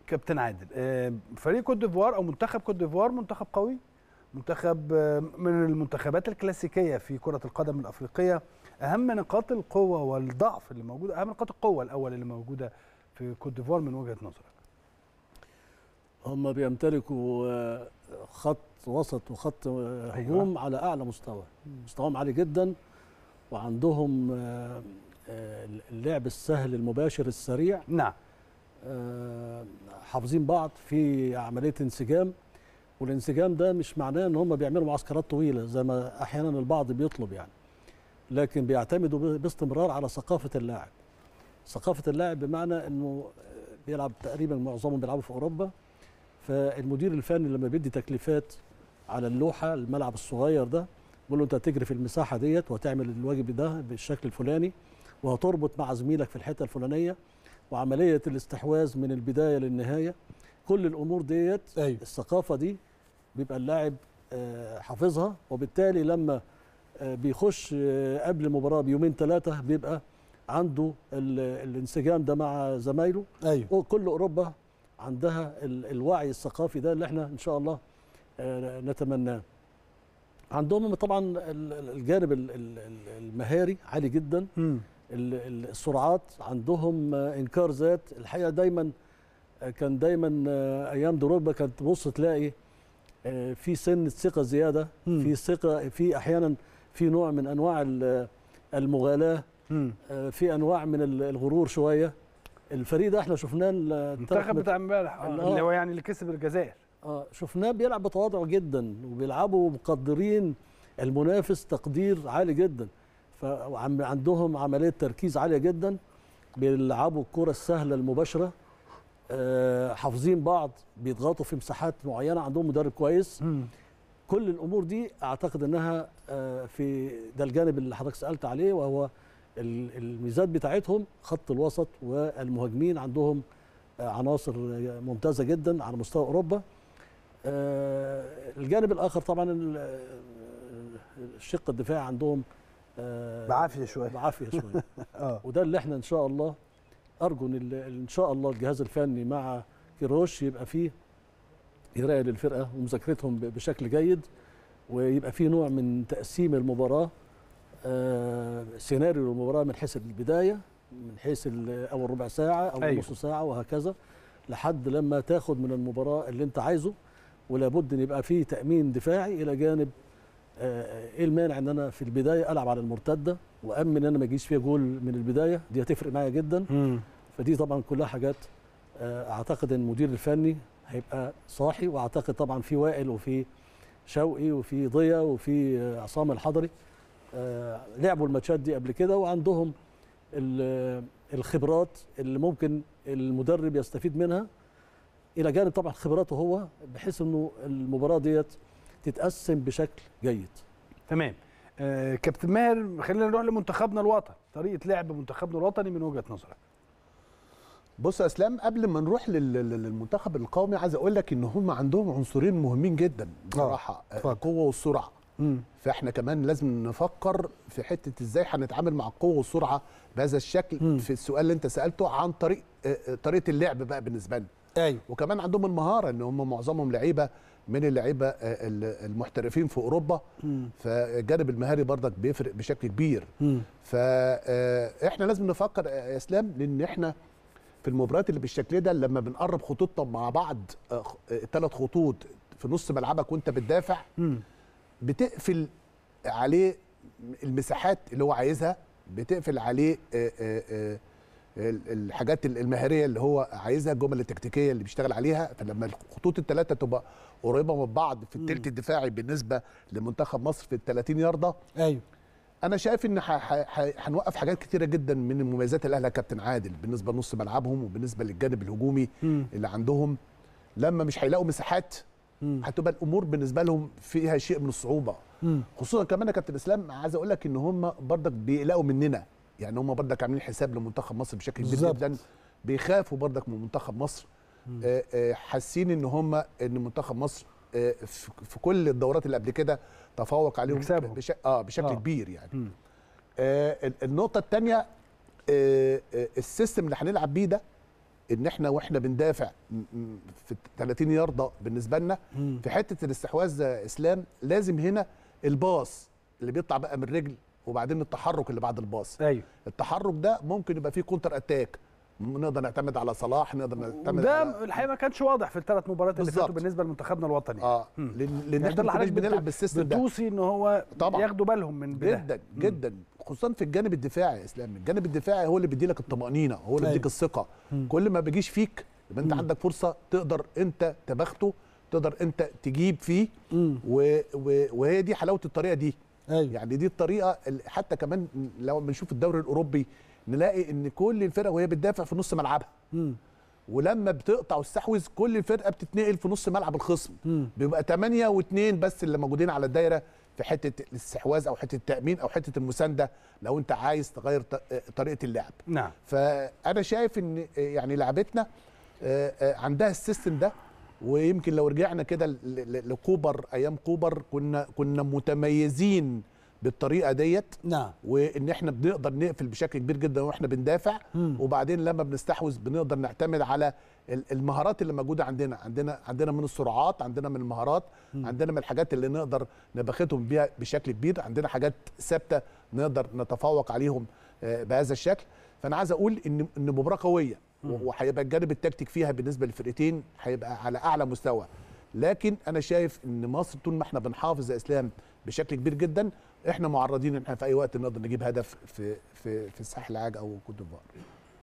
كابتن عادل آه، فريق كوت ديفوار او منتخب كوت ديفوار منتخب قوي منتخب آه، من المنتخبات الكلاسيكيه في كره القدم الافريقيه اهم نقاط القوه والضعف اللي موجوده اهم نقاط القوه الاول اللي موجوده في كوت ديفوار من وجهه نظرك هم بيمتلكوا آه، خط وسط وخط آه، هجوم على اعلى مستوى مستواهم عالي جدا وعندهم آه، آه، اللعب السهل المباشر السريع نعم آه، حافظين بعض في عمليه انسجام والانسجام ده مش معناه ان هم بيعملوا معسكرات طويله زي ما احيانا البعض بيطلب يعني لكن بيعتمدوا ب- باستمرار على ثقافه اللاعب ثقافه اللاعب بمعنى انه بيلعب تقريبا معظمهم بيلعبوا في اوروبا فالمدير الفني لما بيدي تكليفات على اللوحه الملعب الصغير ده بيقول له انت هتجري في المساحه ديت وهتعمل الواجب ده بالشكل الفلاني وهتربط مع زميلك في الحته الفلانيه وعمليه الاستحواذ من البدايه للنهايه كل الامور ديت ايوه الثقافه دي بيبقى اللاعب آه، حافظها وبالتالي لما آه، بيخش آه، قبل المباراه بيومين ثلاثه بيبقى عنده ال- الانسجام ده مع زمايله ايوه كل اوروبا عندها ال- الوعي الثقافي ده اللي احنا ان شاء الله آه، نتمناه عندهم طبعا ال- ال- الجانب ال- ال- ال- المهاري عالي جدا مم. ال- ال- السرعات عندهم آه، انكار ذات الحقيقه دايما آه، كان دايما آه، ايام دروجبا كانت تبص تلاقي آه، في سن ثقه زياده مم. في ثقه في احيانا في نوع من انواع ال- المغالاه مم. آه، في انواع من ال- الغرور شويه الفريق ده احنا شفناه ال- المنتخب التلات بتاع امبارح آه، آه. اللي هو يعني اللي كسب الجزائر اه شفناه بيلعب بتواضع جدا وبيلعبوا مقدرين المنافس تقدير عالي جدا فعندهم عمليه تركيز عاليه جدا بيلعبوا الكره السهله المباشره آه حافظين بعض بيضغطوا في مساحات معينه عندهم مدرب كويس كل الامور دي اعتقد انها آه في ده الجانب اللي حضرتك سالت عليه وهو ال- الميزات بتاعتهم خط الوسط والمهاجمين عندهم آه، عناصر آه، ممتازه جدا على مستوى اوروبا آه، الجانب الاخر طبعا ال- آه، الشق الدفاعي عندهم آه، بعافيه شويه بعافيه شويه اه وده اللي احنا ان شاء الله ارجو ان ال- ان شاء الله الجهاز الفني مع كيروش يبقى فيه قرايه للفرقه ومذاكرتهم ب- بشكل جيد ويبقى فيه نوع من تقسيم المباراه آه، سيناريو المباراه من حيث البدايه من حيث ال- اول ربع ساعه او أيوة. نص ساعه وهكذا لحد لما تاخد من المباراه اللي انت عايزه ولابد ان يبقى فيه تامين دفاعي الى جانب آه، ايه المانع ان انا في البدايه العب على المرتده وامن ان انا ما يجيش فيها جول من البدايه دي هتفرق معايا جدا مم. فدي طبعا كلها حاجات آه، اعتقد ان المدير الفني هيبقى صاحي واعتقد طبعا في وائل وفي شوقي وفي ضيا وفي آه، عصام الحضري آه، لعبوا الماتشات دي قبل كده وعندهم ال- الخبرات اللي ممكن المدرب يستفيد منها الى جانب طبعا خبراته هو بحيث انه المباراه ديت تتقسم بشكل جيد تمام آه كابتن ماهر خلينا نروح لمنتخبنا الوطني طريقه لعب منتخبنا الوطني من وجهه نظرك بص يا اسلام قبل ما نروح لل- لل- للمنتخب القومي عايز اقول لك ان هم عندهم عنصرين مهمين جدا بصراحه اتفضل. القوه والسرعه مم. فاحنا كمان لازم نفكر في حته ازاي هنتعامل مع القوه والسرعه بهذا الشكل مم. في السؤال اللي انت سالته عن طريق آه، آه، طريقه اللعب بقى بالنسبه لنا ايوه وكمان عندهم المهاره ان هم معظمهم لعيبه من اللعيبه آه، ال- المحترفين في اوروبا مم. فالجانب المهاري برضك بيفرق بشكل كبير مم. فاحنا لازم نفكر يا اسلام لان احنا في المباريات اللي بالشكل ده لما بنقرب خطوطنا مع بعض ثلاث خطوط في نص ملعبك وانت بتدافع مم. بتقفل عليه المساحات اللي هو عايزها بتقفل عليه آه، آه، آه، ال- الحاجات المهاريه اللي هو عايزها الجمل التكتيكيه اللي بيشتغل عليها فلما الخطوط الثلاثه تبقى قريبه من بعض في الثلث الدفاعي بالنسبه لمنتخب مصر في ال 30 يارده ايوه انا شايف ان ح- ح- ح- هنوقف حاجات كتيره جدا من المميزات اللي قالها كابتن عادل بالنسبه لنص ملعبهم وبالنسبه للجانب الهجومي مم. اللي عندهم لما مش هيلاقوا مساحات مم. هتبقى الامور بالنسبه لهم فيها شيء من الصعوبه مم. خصوصا كمان يا كابتن اسلام عايز اقول لك ان هم برضك بيقلقوا مننا يعني هم برضك عاملين حساب لمنتخب مصر بشكل كبير بالظبط. جدا بيخافوا برضك من منتخب مصر آه، آه، حاسين ان هم ان منتخب مصر آه، في في كل الدورات اللي قبل كده تفوق عليهم يكسبهم. بش... اه بشكل آه. آه. كبير يعني مم. آه ال- النقطه الثانيه آه آه السيستم اللي هنلعب بيه ده ان احنا واحنا بندافع م- م- في 30 يارده بالنسبه لنا مم. في حته الاستحواذ يا اسلام لازم هنا الباص اللي بيطلع بقى من الرجل وبعدين التحرك اللي بعد الباص ايوه التحرك ده ممكن يبقى فيه كونتر اتاك نقدر نعتمد على صلاح نقدر نعتمد وده على الحقيقه ما كانش واضح في الثلاث مباريات اللي بالظبط. فاتوا بالنسبه لمنتخبنا الوطني اه مم. لان لان يعني ده احنا اللي ما كناش حضرتك بنلعب بت- بالسيستم ده بتوصي ان هو طبعاً. ياخدوا بالهم من بده جدا جدا خصوصا في الجانب الدفاعي يا اسلام الجانب الدفاعي هو اللي بيدي لك الطمانينه هو اللي أيوة. بيديك الثقه مم. كل ما بيجيش فيك يبقى انت مم. عندك فرصه تقدر انت تبخته تقدر انت تجيب فيه مم. و... و... وهي دي حلاوه الطريقه دي ايوه يعني دي الطريقه اللي حتى كمان لو بنشوف الدوري الاوروبي نلاقي ان كل الفرق وهي بتدافع في نص ملعبها مم. ولما بتقطع وتستحوذ كل الفرقه بتتنقل في نص ملعب الخصم مم. بيبقى 8 و2 بس اللي موجودين على الدايره في حته الاستحواذ او حته التامين او حته المسانده لو انت عايز تغير ط- طريقه اللعب نعم فانا شايف ان يعني لعبتنا آه، آه، عندها السيستم ده ويمكن لو رجعنا كده ل- ل- لكوبر ايام كوبر كنا كنا متميزين بالطريقه ديت نعم وان احنا بنقدر نقفل بشكل كبير جدا واحنا بندافع مم. وبعدين لما بنستحوذ بنقدر نعتمد على ال- المهارات اللي موجوده عندنا عندنا عندنا من السرعات عندنا من المهارات عندنا من الحاجات اللي نقدر نبختهم بيها بشكل كبير عندنا حاجات ثابته نقدر نتفوق عليهم آه، بهذا الشكل فانا عايز اقول ان ان مباراه قويه و- وهيبقى الجانب التكتيك فيها بالنسبه للفرقتين هيبقى على اعلى مستوى لكن انا شايف ان مصر طول ما احنا بنحافظ يا اسلام بشكل كبير جدا احنا معرضين ان احنا في اي وقت نقدر نجيب هدف في في في الساحل العاج او كوت ديفوار